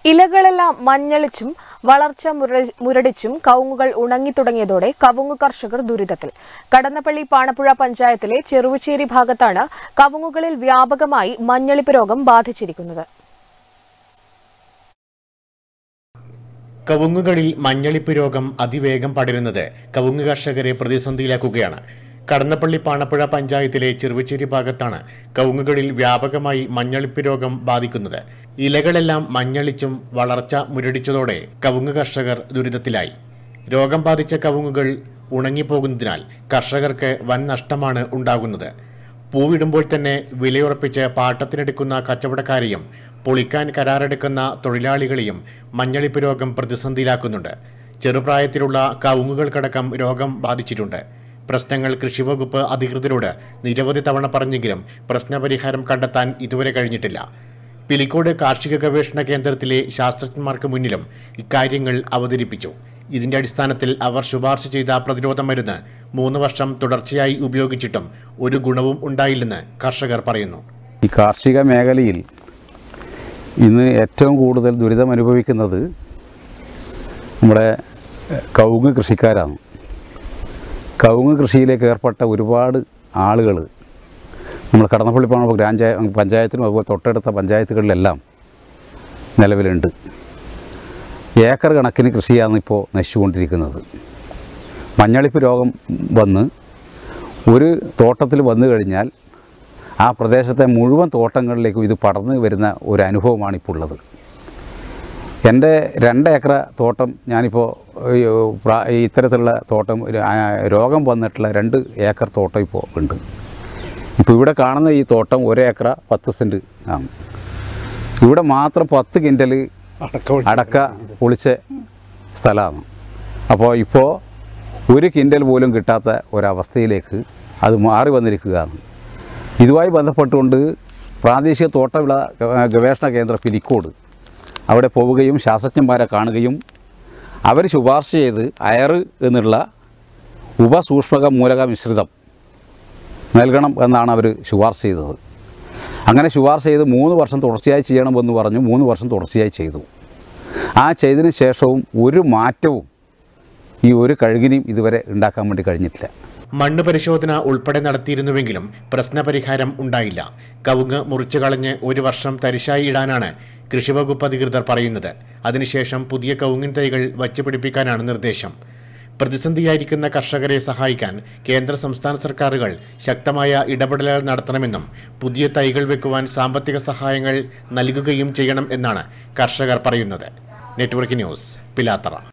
ഇലകളെല്ലാം മഞ്ഞളിച്ചും വളർച്ച മുര- മുരടിച്ചും കവുങ്ങുകൾ ഉണങ്ങിത്തുടങ്ങിയതോടെ കവുങ്ങ് കർഷകർ ദുരിതത്തിൽ കടന്നപ്പള്ളി പാണപ്പുഴ പഞ്ചായത്തിലെ ചെറുവച്ചേരി ഭാഗത്താണ് കവുങ്ങുകളിൽ വ്യാപകമായി മഞ്ഞളിപ്പ് രോഗം ബാധിച്ചിരിക്കുന്നത് കവുങ്ങുകളിൽ മഞ്ഞളിപ്പ് രോഗം അതിവേഗം പടരുന്നത് കവുങ്ങ് കർഷകരെ പ്രതിസന്ധിയിലാക്കുകയാണ് കടന്നപ്പള്ളി പാണപ്പുഴ പഞ്ചായത്തിലെ ചെറുവച്ചേരി ഭാഗത്താണ് കവുങ്ങുകളിൽ വ്യാപകമായി മഞ്ഞളിപ്പ് രോഗം ബാധിക്കുന്നത് ഇലകളെല്ലാം മഞ്ഞളിച്ചും വളർച്ച മുരടിച്ചതോടെ കവുങ്ങ് കർഷകർ ദുരിതത്തിലായി രോഗം ബാധിച്ച കവുങ്ങുകൾ ഉണങ്ങിപ്പോകുന്നതിനാൽ കർഷകർക്ക് വൻ നഷ്ടമാണ് ഉണ്ടാകുന്നത് പൂവിടുമ്പോൾ തന്നെ വിലയുറപ്പിച്ച് പാട്ടത്തിനെടുക്കുന്ന കച്ചവടക്കാരെയും പൊളിക്കാൻ കരാറെടുക്കുന്ന തൊഴിലാളികളെയും മഞ്ഞളിപ്പ് രോഗം പ്രതിസന്ധിയിലാക്കുന്നുണ്ട് ചെറുപ്രായത്തിലുള്ള കവുങ്ങുകൾക്കടക്കം രോഗം ബാധിച്ചിട്ടുണ്ട് പ്രശ്നങ്ങൾ കൃഷിവകുപ്പ് അധികൃതരോട് നിരവധി തവണ പറഞ്ഞെങ്കിലും പ്രശ്നപരിഹാരം കണ്ടെത്താൻ ഇതുവരെ കഴിഞ്ഞിട്ടില്ല പിലിക്കോട് കാർഷിക ഗവേഷണ കേന്ദ്രത്തിലെ ശാസ്ത്രജ്ഞന്മാർക്ക് മുന്നിലും ഇക്കാര്യങ്ങൾ അവതരിപ്പിച്ചു ഇതിന്റെ അടിസ്ഥാനത്തിൽ അവർ ശുപാർശ ചെയ്ത പ്രതിരോധ മരുന്ന് മൂന്ന് വർഷം തുടർച്ചയായി ഉപയോഗിച്ചിട്ടും ഒരു ഗുണവും ഉണ്ടായില്ലെന്ന് കർഷകർ പറയുന്നു ഈ കാർഷിക മേഖലയിൽ ഇന്ന് ഏറ്റവും കൂടുതൽ ദുരിതം അനുഭവിക്കുന്നത് നമ്മുടെ എഹ്, കവുങ്ങ് കൃഷിക്കാരാണ് കവുങ്ങ് കൃഷിയിലേക്ക് ഏർപ്പെട്ട ഒരുപാട് ആളുകൾ നമ്മൾ കടന്നപ്പള്ളി പോണ ഗ്രാഞ്ച പഞ്ചായത്തിനും അതുപോലെ തൊട്ടടുത്ത പഞ്ചായത്തുകളിലെല്ലാം നിലവിലുണ്ട് ഏക്കർ കണക്കിന് കൃഷിയാണ് ഇപ്പോൾ നശിച്ചുകൊണ്ടിരിക്കുന്നത് മഞ്ഞളിപ്പ് രോഗം വന്ന് ഒരു തോട്ടത്തിൽ വന്നു കഴിഞ്ഞാൽ ആ പ്രദേശത്തെ മുഴുവൻ തോട്ടങ്ങളിലേക്കും ഇത് പടർന്നു വരുന്ന ഒരു അനുഭവമാണ് ഇപ്പോൾ ഉള്ളത് എൻ്റെ രണ്ട് ഏക്കർ തോട്ടം ഞാനിപ്പോൾ ഈ, പ്രാ- ഈ ഇത്തരത്തിലുള്ള തോട്ടം ഒരു, ആ, രോഗം വന്നിട്ടുള്ള രണ്ട് ഏക്കർ തോട്ടം ഇപ്പോൾ ഉണ്ട് ഇപ്പോൾ ഇവിടെ കാണുന്ന ഈ തോട്ടം ഒരു ഏക്കർ പത്ത് സെൻറ്റ് ആണ് ഇവിടെ മാത്രം പത്ത് കിൻറ്റൽ അടക്ക പൊളിച്ച സ്ഥലമാണ് അപ്പോൾ ഇപ്പോൾ ഒരു കിൻറ്റൽ പോലും കിട്ടാത്ത ഒരവസ്ഥയിലേക്ക് അത് മാറി വന്നിരിക്കുകയാണ് ഇതുമായി ബന്ധപ്പെട്ടുകൊണ്ട് പ്രാദേശിക തോട്ടവിള ഗ- ഗവേഷണ കേന്ദ്ര പിലിക്കോട് അവിടെ പോവുകയും ശാസ്ത്രജ്ഞന്മാരെ കാണുകയും അവർ ശുപാർശ ചെയ്ത് അയറ് എന്നുള്ള ഉപസൂക്ഷ്മക മൂലക മിശ്രിതം നൽകണം എന്നാണ് അവർ ശുപാർശ ചെയ്തത് അങ്ങനെ ശുപാർശ ചെയ്ത് മൂന്ന് വർഷം തുടർച്ചയായി ചെയ്യണമെന്ന് പറഞ്ഞു മൂന്ന് വർഷം തുടർച്ചയായി ചെയ്തു ആ ചെയ്തതിന് ശേഷവും ഒരു മാറ്റവും ഈ ഒരു കഴുകിനെയും ഇതുവരെ ഉണ്ടാക്കാൻ വേണ്ടി കഴിഞ്ഞിട്ടില്ല മണ്ണ് പരിശോധന ഉൾപ്പെടെ നടത്തിയിരുന്നുവെങ്കിലും പ്രശ്നപരിഹാരം ഉണ്ടായില്ല കവുങ്ങ് മുറിച്ചു കളഞ്ഞ് ഒരു വർഷം തരിശായി ഇടാനാണ് കൃഷിവകുപ്പ് അധികൃതർ പറയുന്നത് അതിനുശേഷം പുതിയ കവുങ്ങിൻ തൈകൾ വച്ചുപിടിപ്പിക്കാനാണ് നിർദ്ദേശം പ്രതിസന്ധിയായിരിക്കുന്ന കർഷകരെ സഹായിക്കാൻ കേന്ദ്ര സംസ്ഥാന സർക്കാരുകൾ ശക്തമായ ഇടപെടലുകൾ നടത്തണമെന്നും പുതിയ തൈകൾ വെക്കുവാൻ സാമ്പത്തിക സഹായങ്ങൾ നൽകുകയും ചെയ്യണം എന്നാണ് കർഷകർ പറയുന്നത് നെറ്റ്വർക്ക് ന്യൂസ് പിലാത്തറ